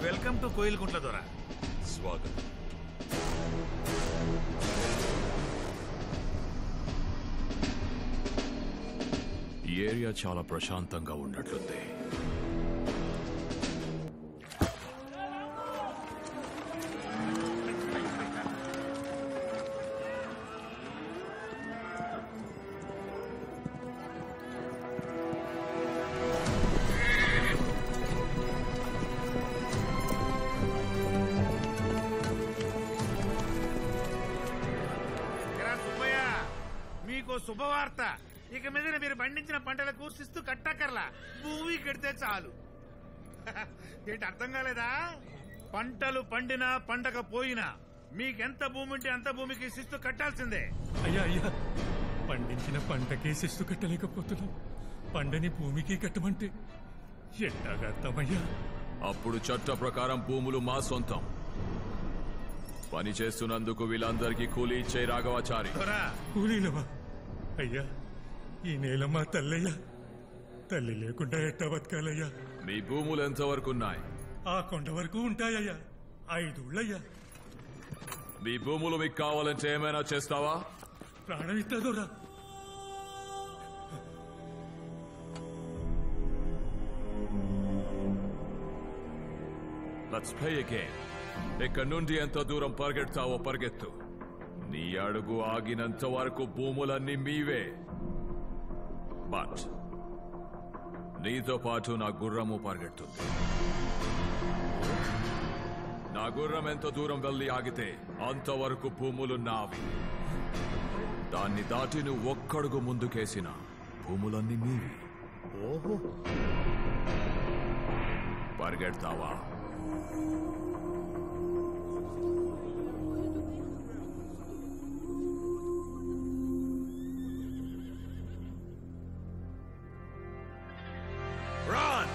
Welcome to కోయిల్కుంట్ల దొర స్వాగతం ఈ ఏరియా చాలా ప్రశాంతంగా ఉన్నట్లుంది ఎరా సుబ్బయ్య మీకు శుభవార్త ఇక మీద మీరు పండించిన పంటలకు శిస్తు కట్టకర్లా భూమి కడితే చాలు ఏంటి అర్థం కాలేదా పంటలు పండినా పండగ పోయినా మీకెంత భూమి ఉంటే అంత భూమికి శిస్తు కట్టాల్సిందే అయ్యా అయ్యా పండించిన పంటకే శిస్తు కట్టలేకపోతున్నాం పండని భూమికి కట్టమంటే ఎట్టాగా అర్థమయ్యా అప్పుడు చట్ట ప్రకారం భూములు మా సొంతం పని చేస్తున్నందుకు వీళ్ళందరికీ కూలీ ఇచ్చే రాఘవాచారి దొరా కూలీలవా అయ్యా ఈ నేల మా తల్లయ్యా తల్లి లేకుండా ఎట్టా బతకాలయ్యా మీ భూములు ఎంతవరకు ఉన్నాయి ఆ కొండ వరకు ఉంటాయ్యా ఐదుళ్ళయ్యా మీ భూములు మీకు కావాలంటే ఏమైనా చేస్తావా ప్రాణం ఇస్తాదోరా లెట్స్ ప్లే అగైన్ ఇక్కడ నుండి ఎంత దూరం పరిగెడతావో పరిగెత్తు నీ అడుగు ఆగినంత వరకు భూములన్నీ మీవే బట్ నీతో పాటు నా గుర్రము పరిగెడుతుంది నా గుర్రం ఎంత దూరం వెళ్ళి ఆగితే అంతవరకు భూములు నావి దాన్ని దాటి నువ్వు ఒక్కడుగు ముందుకేసిన భూములన్నీ మీవి పరిగెడతావా Run!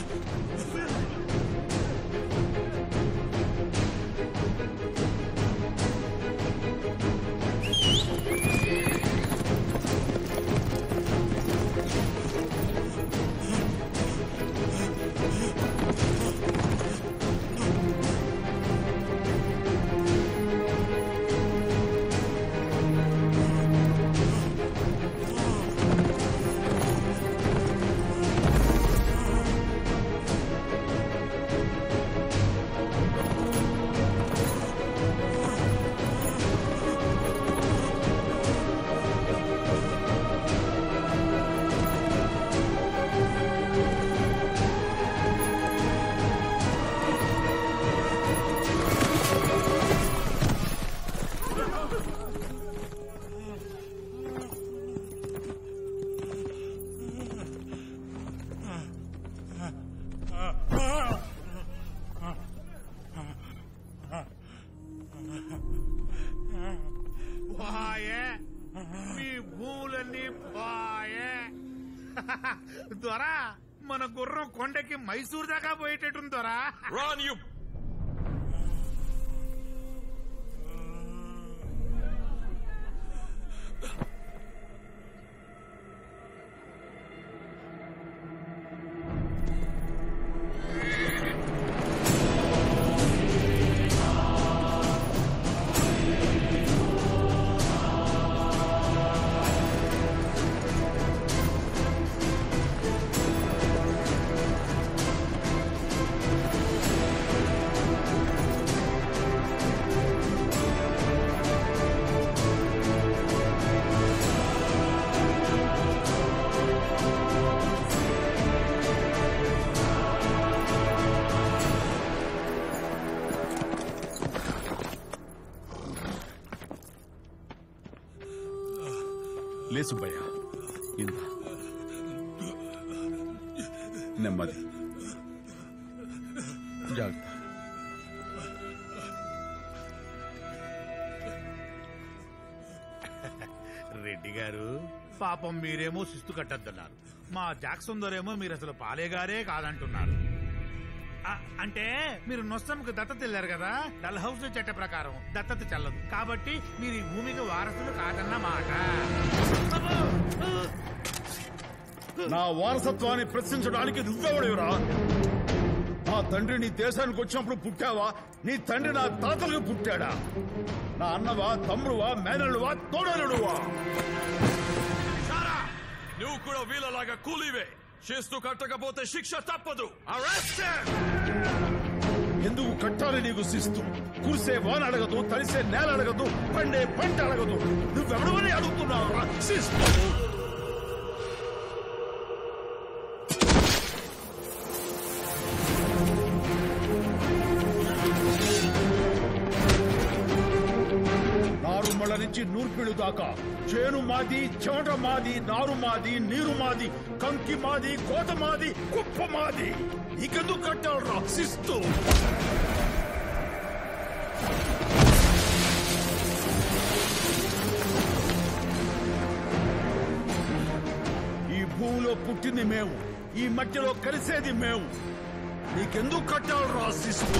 వాయే మీ భూములన్నీ బాయే దొరా మన గుర్రం కొండకి మైసూర్ దాకా పోయేటట్టుంది దొరా Run, you లే సుబ్బయ్య ఇంద నెమ్మది జాగ్రత్త రెడ్డి గారు పాపం మీరేమో శిస్తు కట్టద్దన్నారు మా జాక్సన్ దొరేమో మీరు అసలు పాలేగారే కాదంటున్నారు ఆ, అంటే మీరు నొస్సంకు దత్తత వెళ్ళారు కదా డల్ హౌస్ చట్ట ప్రకారం దత్తత చెల్లదు కాబట్టి మీరు ఈ భూమికి వారసులు కాదన్న మాట నా వారసత్వాన్ని ప్రశ్నించడానికి నువ్వెవడేవరా నా తండ్రి నీ దేశానికి వచ్చినప్పుడు పుట్టావా నీ తండ్రి నా తాతలకు పుట్టాడా నా అన్నవా తమ్ముడువా మేనలువా తోడలుడువా సారా నువ్వు కూడా వీళ్ళలాగా కూలీవే చేస్తూ కట్టకపోతే శిక్ష తప్పదు Arrested! ఎందుకు కట్టాలి నీకు శిస్తు కురిసే వాన అడగదు తడిసే నేల అడగదు పండే పంట అడగదు నువ్వెవడమని అడుగుతున్నావు శిస్తు నారుమళ్ళ నుంచి నూర్పిడు దాకా చేను మాది చెమట మాది నారు మాది నీరు మాది కంకి మాది కోత మాది కుప్ప మాది ఇకెందుకు కట్టాలి రా శిస్తు ఈ భూమిలో పుట్టింది మేము ఈ మట్టిలో కలిసేది మేము నీకెందుకు కట్టాలి రా శిస్తు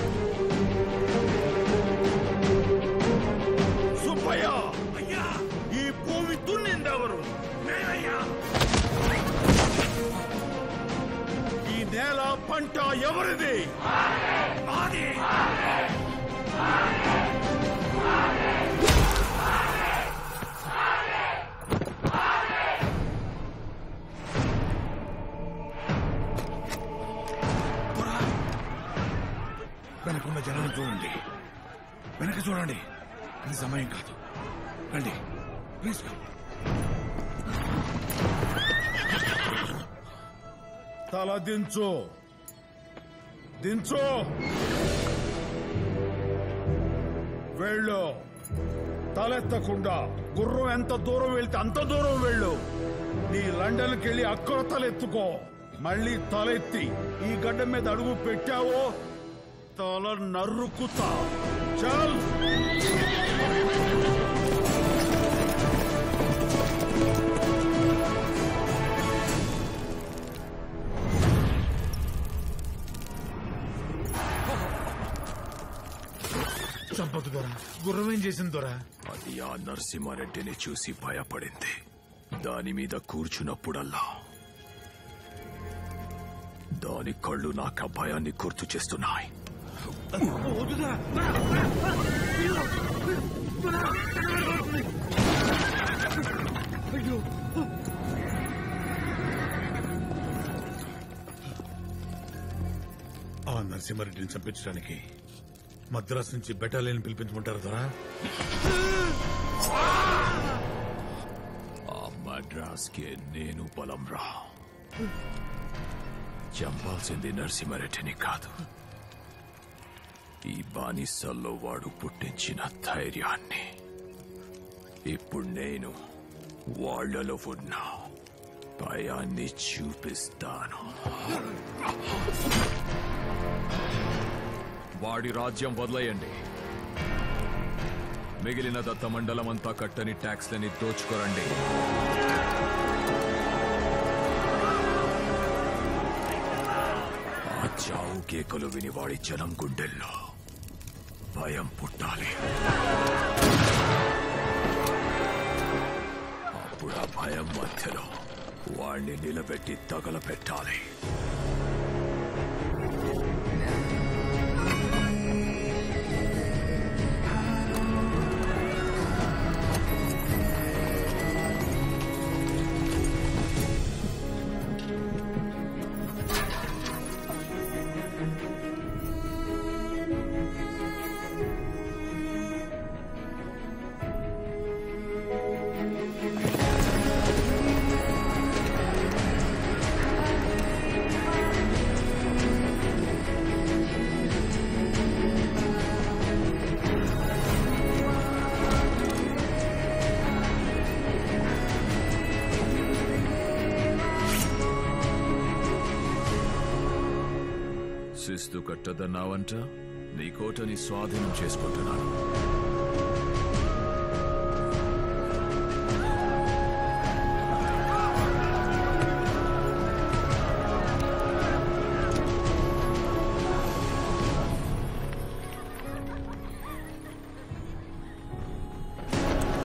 సుబ్బయ్య అయ్యా ఈ భూమి దున్నిందెవరు మేమయ్యా ఈ నేల పంట ఎవరిది మాది వెనకున్న జనాన్ని చూడండి వెనక చూడండి ఇది సమయం కాదు రండి ప్లీజ్ తల దించు దించు వెళ్ళు తలెత్తకుండా గుర్రం ఎంత దూరం వెళ్తే అంత దూరం వెళ్ళు నీ లండన్కి వెళ్ళి అక్కడ తలెత్తుకో మళ్ళీ తలెత్తి ఈ గడ్డ మీద అడుగు పెట్టావో తల నరుకుతా చల్ చంపదు దొర గుర్రం ఏం చేసింది దొర అది ఆ నరసింహారెడ్డిని చూసి భయపడింది దాని మీద కూర్చున్నప్పుడల్లా దాని కళ్ళు నాకు ఆ భయాన్ని గుర్తు చేస్తున్నాయి ఆ నరసింహారెడ్డిని చంపించడానికి మద్రాసు నుంచి బెటాలియన్ పిలిపించమంటారు దొరా ఆ మద్రాస్కే నేను బలం రా చంపాల్సింది నరసింహారెడ్డిని కాదు ఈ బానిసల్లో వాడు పుట్టించిన ధైర్యాన్ని ఇప్పుడు నేను వాళ్ళలో ఉన్న భయాన్ని చూపిస్తాను వాడి రాజ్యం వదిలేయండి మిగిలిన దత్త మండలం అంతా కట్టని ట్యాక్స్లని దోచుకోరండి ఆ చావు కేకలు విని వాడి జనం గుండెల్లో భయం పుట్టాలి అప్పుడు ఆ భయం మధ్యలో వాణ్ణి నిలబెట్టి తగలపెట్టాలి శిస్తు కట్టదన్నావంట నీ కోటని స్వాధీనం చేసుకుంటున్నాను